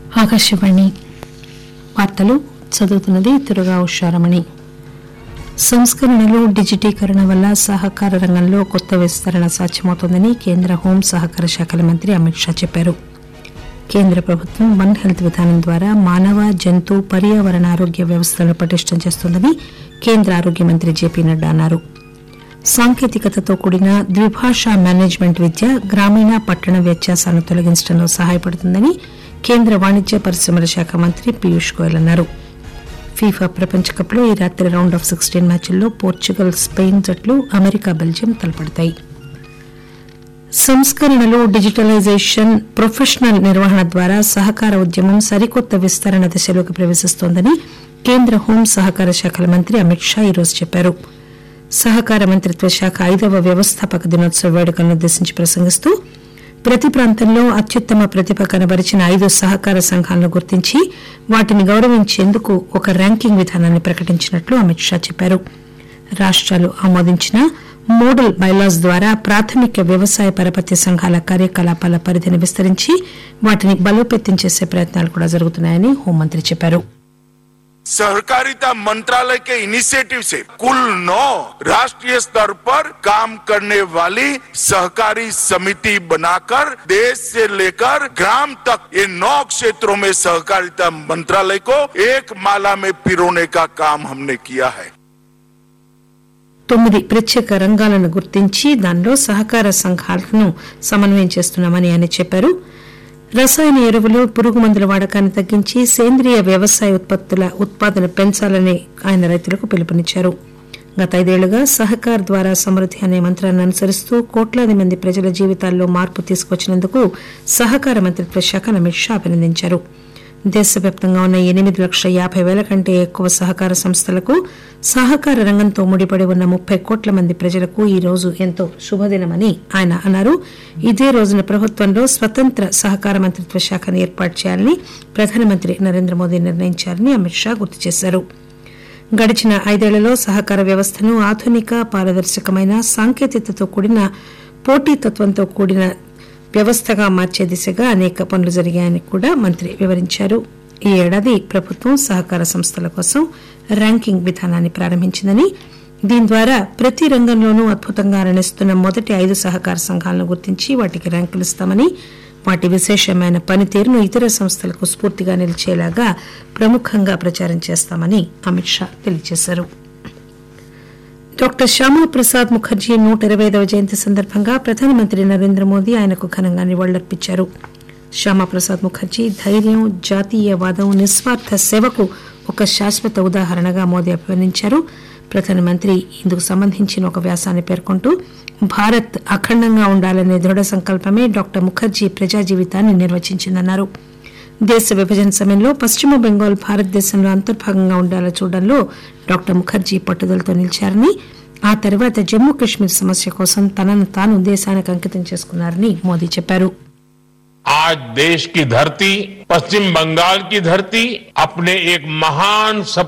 ఆకాశవాణి వార్తలు చదువుతున్నది తురగా ఉషారమణి సంస్కరణలు డిజిటీకరణ వల్ల సహకార రంగంలో కొత్త విస్తరణ సాధ్యమవుతోందని కేంద్ర హోం సహకార శాఖల మంత్రి అమిత్ షా చెప్పారు కేంద్ర ప్రభుత్వం వన్ హెల్త్ విధానం ద్వారా మానవ జంతు పర్యావరణ ఆరోగ్య వ్యవస్థలను పటిష్టం చేస్తోందని కేంద్ర ఆరోగ్య మంత్రి జేపీ నడ్డా అన్నారు సాంకేతికతతో కూడిన ద్విభాషా మేనేజ్మెంట్ విద్య గ్రామీణ పట్టణ వ్యత్యాసాలను తొలగించడంలో సహాయపడుతుందని కేంద్ర వాణిజ్య పరిశ్రమల శాఖ మంత్రి పీయూష్ గోయల్ అన్నారు ఫీఫా ప్రపంచ కప్లో ఈ రాత్రి రౌండ్ ఆఫ్ సిక్స్టీన్ మ్యాచ్ల్లో పోర్చుగల్ స్పెయిన్ జట్లు అమెరికా బెల్జియం తలపడతాయి సంస్కరణలు డిజిటలైజేషన్ ప్రొఫెషనల్ నిర్వహణ ద్వారా సహకార ఉద్యమం సరికొత్త విస్తరణ దశలోకి ప్రవేశిస్తోందని కేంద్ర హోం సహకార శాఖల మంత్రి అమిత్ షా ఈరోజు చెప్పారు సహకార మంత్రిత్వ శాఖ ఐదవ వ్యవస్థాపక దినోత్సవ వేడుకలను ఉద్దేశించి ప్రసంగిస్తూ ప్రతి ప్రాంతంలో అత్యుత్తమ ప్రతిభ కనబరిచిన ఐదు సహకార సంఘాలను గుర్తించి వాటిని గౌరవించేందుకు ఒక ర్యాంకింగ్ విధానాన్ని ప్రకటించినట్లు అమిత్ షా చెప్పారు రాష్ట్రాలు ఆమోదించిన మోడల్ బైలాస్ ద్వారా ప్రాథమిక వ్యవసాయ పరపతి సంఘాల కార్యకలాపాల పరిధిని విస్తరించి వాటిని బలోపేతం చేసే ప్రయత్నాలు కూడా జరుగుతున్నాయని హోంమంత్రి చెప్పారు सहकारिता मंत्रालय के इनिशिएटिव से कुल नौ राष्ट्रीय स्तर पर काम करने वाली सहकारी समिति बनाकर देश से लेकर ग्राम तक ये नौ क्षेत्रों में सहकारिता मंत्रालय को एक माला में पिरोने का काम हमने किया है తొమ్మిది ప్రత్యేక రంగాలను గుర్తించి దానిలో సహకార సంఘాలను సమన్వయం చేస్తున్నామని ఆయన చెప్పారు రసాయన ఎరువులు పురుగు మందుల వాడకాన్ని తగ్గించి సేంద్రియ వ్యవసాయ ఉత్పత్తుల ఉత్పాదన పెంచాలని ఆయన రైతులకు పిలుపునిచ్చారు గత ఐదేళ్లుగా సహకార్ ద్వారా సమృద్ధి అనే మంత్రాన్ని అనుసరిస్తూ కోట్లాది మంది ప్రజల జీవితాల్లో మార్పు తీసుకొచ్చినందుకు సహకార మంత్రిత్వ శాఖను అమిత్ షా అభినందించారు దేశవ్యాప్తంగా ఉన్న ఎనిమిది లక్షల యాభై వేల కంటే ఎక్కువ సహకార సంస్థలకు సహకార రంగంతో ముడిపడి ఉన్న ముప్పై కోట్ల మంది ప్రజలకు ఈ రోజు ఎంతో శుభదినమని ఆయన అన్నారు ఇదే రోజున ప్రభుత్వంలో స్వతంత్ర సహకార మంత్రిత్వ శాఖను ఏర్పాటు చేయాలని ప్రధానమంత్రి నరేంద్ర మోదీ నిర్ణయించారని అమిత్ షా గుర్తు చేశారు గడిచిన ఐదేళ్లలో సహకార వ్యవస్థను ఆధునిక పారదర్శకమైన సాంకేతికతతో కూడిన పోటీతత్వంతో కూడిన వ్యవస్థగా మార్చే దిశగా అనేక పనులు జరిగాయని కూడా మంత్రి వివరించారు ఈ ఏడాది ప్రభుత్వం సహకార సంస్థల కోసం ర్యాంకింగ్ విధానాన్ని ప్రారంభించిందని దీని ద్వారా ప్రతి రంగంలోనూ అద్భుతంగా రాణిస్తున్న మొదటి ఐదు సహకార సంఘాలను గుర్తించి వాటికి ర్యాంకులు ఇస్తామని వాటి విశేషమైన పనితీరును ఇతర సంస్థలకు స్ఫూర్తిగా నిలిచేలాగా ప్రముఖంగా ప్రచారం చేస్తామని అమిత్ షా తెలియజేశారు డాక్టర్ శ్యామా ప్రసాద్ ముఖర్జీ నూట ఇరవై ఐదవ జయంతి సందర్భంగా ప్రధానమంత్రి నరేంద్ర మోదీ ఆయనకు ఘనంగా నివాళులర్పించారు శ్యామాప్రసాద్ ముఖర్జీ ధైర్యం జాతీయవాదం నిస్వార్థ సేవకు ఒక శాశ్వత ఉదాహరణగా మోదీ అభివర్ణించారు ప్రధానమంత్రి ఇందుకు సంబంధించిన ఒక వ్యాసాన్ని పేర్కొంటూ భారత్ అఖండంగా ఉండాలనే దృఢ సంకల్పమే డాక్టర్ ముఖర్జీ ప్రజా జీవితాన్ని నిర్వచించిందన్నారు దేశ విభజన సమయంలో పశ్చిమ బెంగాల్ భారతదేశంలో అంతర్భాగంగా ఉండాలని చూడడంలో డాక్టర్ ముఖర్జీ పట్టుదలతో నిలిచారని ఆ తర్వాత జమ్మూ కశ్మీర్ సమస్య కోసం తనను తాను దేశానికి అంకితం చేసుకున్నారని మోదీ చెప్పారు आज देश की धरती पश्चिम बंगाल की धरती अपने एक महान सप